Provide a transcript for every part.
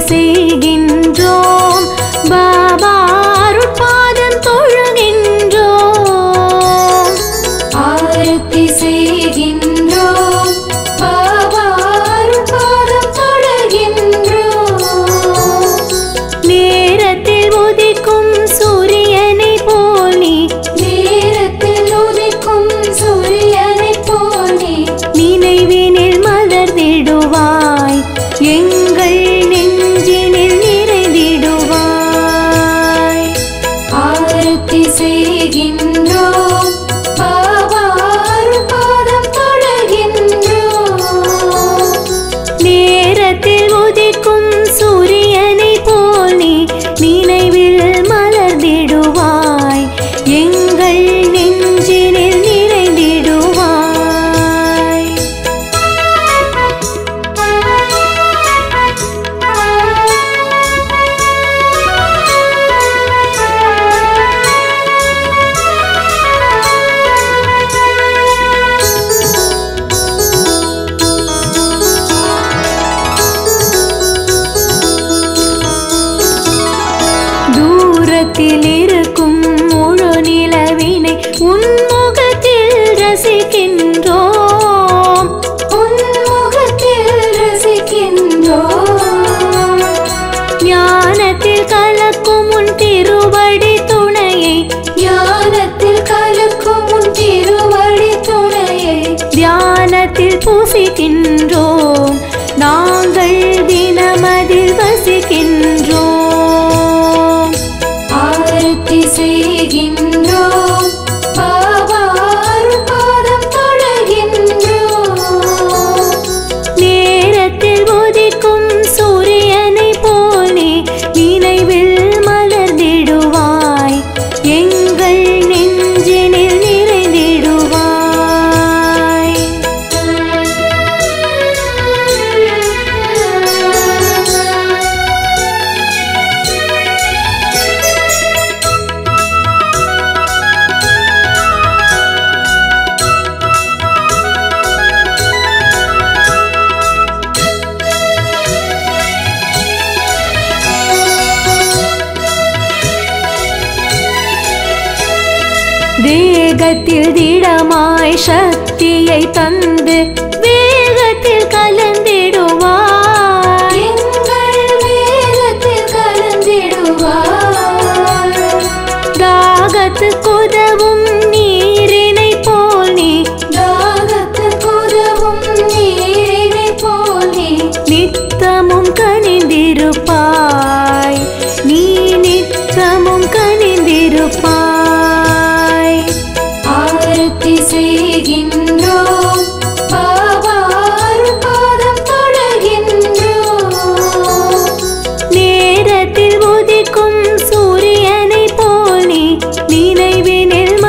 செய்கின்றோம் பாபா அருட்பாதம் தொழுகின்றோம் ஆரத்தி செய்கின்றோம் பாபா அருட்பாதம் தொழுகின்றோம் நேரத்தில் உதிக்கும் சூரியனை போல் நீ நேரத்தில் உதிக்கும் சூரியனைப் போலே நினைவினில் மலர்ந்திடுவாய் எங்கள் நெஞ்சினில் நிறைந்திடுவாய் ஆரத்தி செய்கின்றோம் பாபா அருட்பாதம் தொழுகின்றோம் நேரத்தில் உதிக்கும் சூரியனை போல் நீ நினைவில் மலர்ந்திடுவாய் எங்கள் நெஞ்சினில் நிறைந்திடுவாய் தூரத்தில் இருக்கும் முழு நிலவினை உன்முகத்தில் ரசிக்கின்றோம் உன்முகத்தில் ரசிக்கின்றோம் ஞானத்தில் கலக்கும் உன் திருவடி துணையை ஞானத்தில் கலக்கும் உன் திருவடி துணையை தியானத்தில் பூசிக்கின்றோம் நாங்கள் தினமதில் வசிக்கின்றோம் ஆரத்தி செய்கின்றோம் பாபா அருட்பாதம் தொழுகின்றோம் நேரத்தில் உதிக்கும் சூரியனை போலே நினைவில் மலர்ந்திடுவாய் எங்கள் நெஞ்சினில் நிறைந்திடுவாய் தேகத்தில் திடமாய் சக்தியை தந்து வேகத்தில் கலந்திடுவாய் எங்கள் வேதத்தில் கலந்திடுவார் தாகத்து குதவும் நீரினை போல் நீ தாகத்துக்கு உதவும் நீரினைப் போலே நித்தமும் கனிந்திருப்பாய் நீ நித்தமும் கனிந்திருப்பாய் ஆரத்தி செய்கின்றோம் பாபா அருட்பாதம் தொழுகின்றோம் நேரத்தில் உதிக்கும் சூரியனை போல் நீ நினைவினில்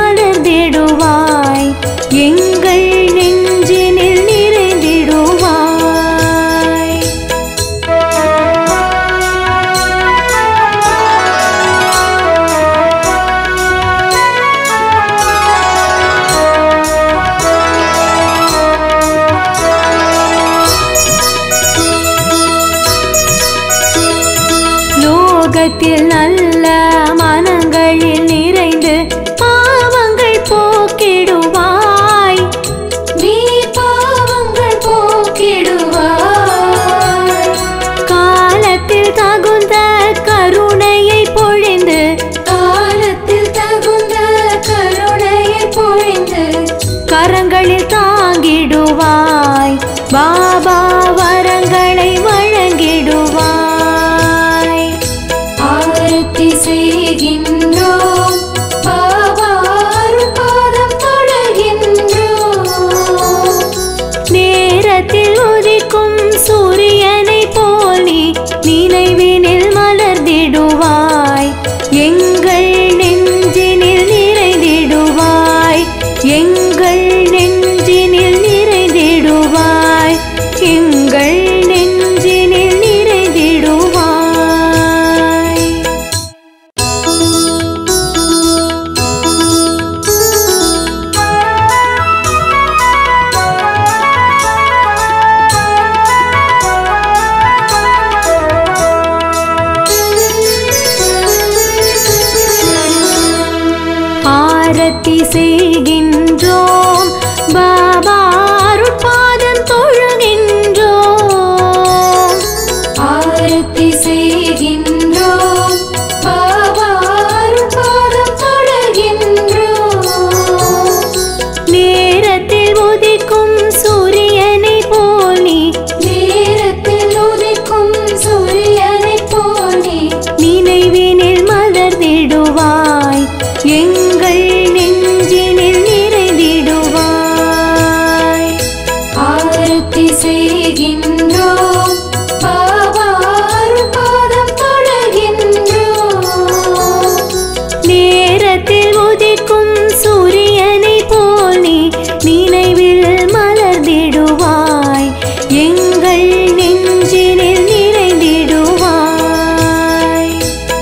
ஆரத்தி செய்கின்றோம் பாபா அருட்பாதம் தொழுகின்றோம் ஆரத்தி செய்கின்றோம் பாபா அருட்பாதம் தொடர்கின்றோம் நேரத்தில் உதிக்கும் சூரியனை போல் நீ நேரத்தில் உதிக்கும் சூரியனைப் போலே நினைவினில் மலர்ந்திடுவாய் எங்கள் நெஞ்சினில் நிறைந்திடுவாய் ஆரத்தி செய்கின்றோம் பாபா அருட்பாதம் தொடர்கின்றோம் நேரத்தில் உதிக்கும் சூரியனை போல் நீ நினைவில் மலர்ந்திடுவாய் எங்கள் நெஞ்சினில் நிறைந்திடுவாய்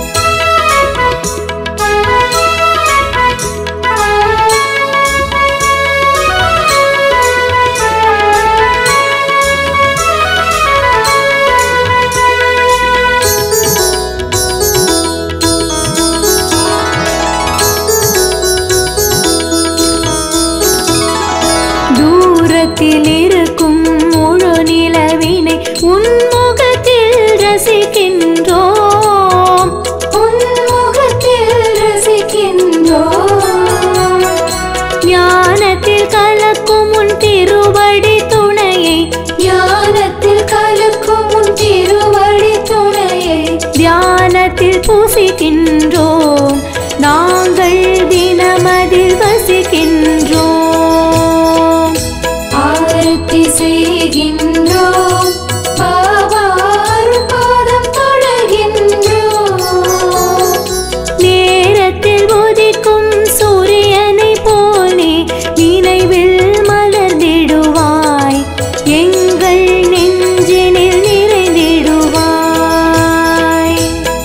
தூரத்தில் இருக்கும் முழு நிலவினை உன்முகத்தில் ரசிக்கின்றோம் உன்முகத்தில் ரசிக்கின்றோம் ஞானத்தில் கலக்கும் உன் திருவடி துணையை ஞானத்தில் கலக்கும் உன் திருவடி துணையை தியானத்தில் பூசிக்கின்றோம் நாங்கள் தினமதில் வசிக்கின்றோம் ஆரத்தி செய்கின்றோம் பாபா அருட்பாதம் தொடர்கின்றோம் நேரத்தில் உதிக்கும் சூரியனை போலே நினைவில் மலர்ந்திடுவாய் எங்கள் நெஞ்சினில் நிறைந்திடுவாய்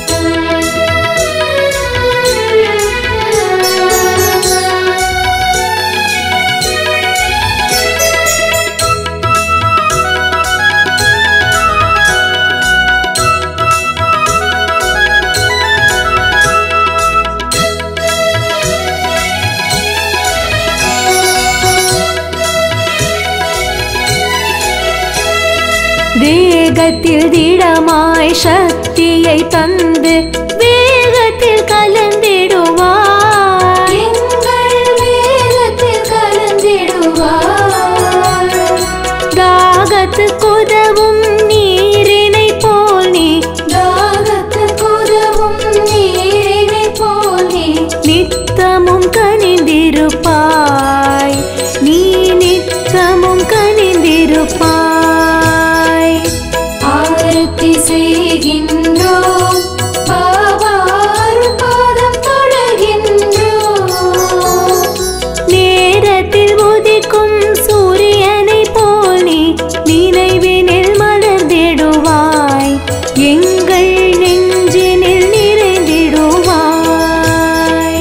தேகத்தில் திடமாய் சக்தியை தந்து வேகத்தில் கலந்திடுவாய் எங்கள் வேதத்தில் கலந்திடுவார் தாகத்து குதவும் நீரினை போல் நீ தாகத்துக்கு உதவும் நீரினைப் போலே நித்தமும் கனிந்திருப்பாய் நீ நித்தமும் கனிந்திருப்பாய் ஆரத்தி செய்கின்றோம் பாபா அருட்பாதம் தொடர்கின்றோம் நேரத்தில் உதிக்கும் சூரியனை போல் நீ நினைவினில் மலர்ந்திடுவாய் எங்கள் நெஞ்சினில் நிறைந்திடுவாய்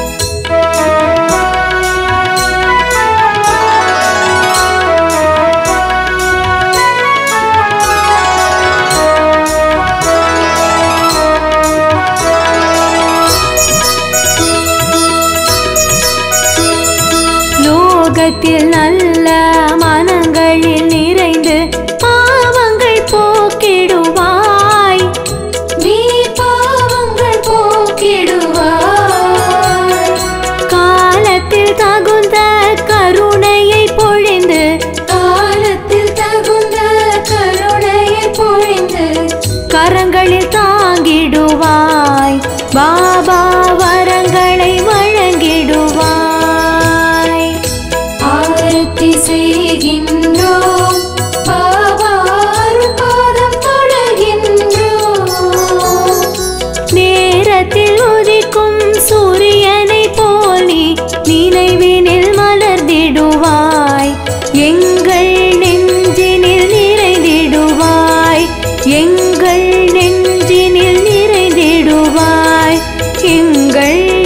லோகத்தில் நல்ல மனங்களில் நிறைந்து பாவங்கள் போக்கிடுவாய் நீ பாவங்கள் போக்கிடுவாய் காலத்தில் தகுந்த கருணையை பொழிந்து காலத்தில் தகுந்த கருணையை பொழிந்து கரங்களில் தாங்கிடுவாய் பாபா வரங்களை வழங்கிடுவாய் ஆரத்தி செய்கின்றோம் பாபா அருட்பாதம் தொடர்கின்றோம் நேரத்தில் உதிக்கும் சூரியனை போல் நீ நினைவினில் மலர்ந்திடுவாய் எங்கள் நெஞ்சினில் நிறைந்திடுவாய் எங்கள் நெஞ்சினில் நிறைந்திடுவாய் எங்கள்